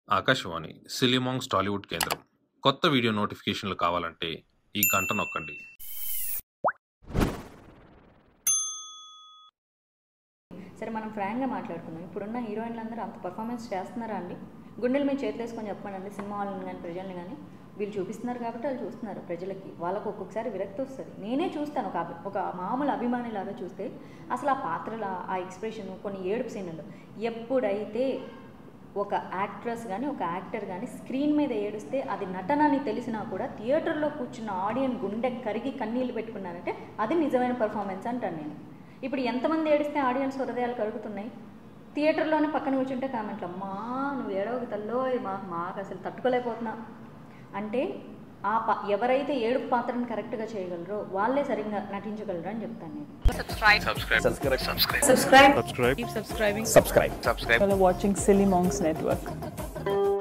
ఆకాశవాణి సిలిమాంగ్స్ టాలీవుడ్ కేంద్రం కొత్త వీడియో నోటిఫికేషన్లు కావాలంటే ఈ గంట నొక్కండి సరే మనం ఫ్రాంక్గా మాట్లాడుకుందాం ఇప్పుడున్న హీరోయిన్లు అందరూ అంత పర్ఫార్మెన్స్ చేస్తున్నారా అండి గుండెల మీద చేతులు వేసుకొని చెప్పమనండి సినిమా వాళ్ళని కానీ ప్రజల్ని కానీ వీళ్ళు చూపిస్తున్నారు కాబట్టి వాళ్ళు చూస్తున్నారు ప్రజలకి వాళ్ళకు ఒక్కొక్కసారి విరక్తి వస్తుంది నేనే చూస్తాను ఒక అభి- ఒక మామూలు అభిమానిలాగా చూస్తే అసలు ఆ పాత్రల ఆ ఎక్స్ప్రెషన్ కొన్ని ఏడుపు సీన్లు ఎప్పుడైతే ఒక యాక్ట్రెస్ కానీ ఒక యాక్టర్ కానీ స్క్రీన్ మీద ఏడుస్తే అది నటన అని తెలిసినా కూడా థియేటర్లో కూర్చున్న ఆడియన్ గుండె కరిగి కన్నీళ్ళు పెట్టుకున్నారంటే అది నిజమైన పర్ఫార్మెన్స్ అంటాను నేను ఇప్పుడు ఎంతమంది ఏడిస్తే ఆడియన్స్ హృదయాలు కరుగుతున్నాయి థియేటర్లోనే పక్కన కూర్చుంటే కామెంట్లు అమ్మా నువ్వు ఏడవకు తల్లో మా మాకు అసలు తట్టుకోలేకపోతున్నా అంటే ఆ ప ఎవరైతే ఏడుపు పాత్రను కరెక్ట్గా చేయగలరో వాళ్ళే సరిగ్గా నటించగలరు అని చెప్తాను నేను subscribe keep subscribing subscribe You're watching silly monks network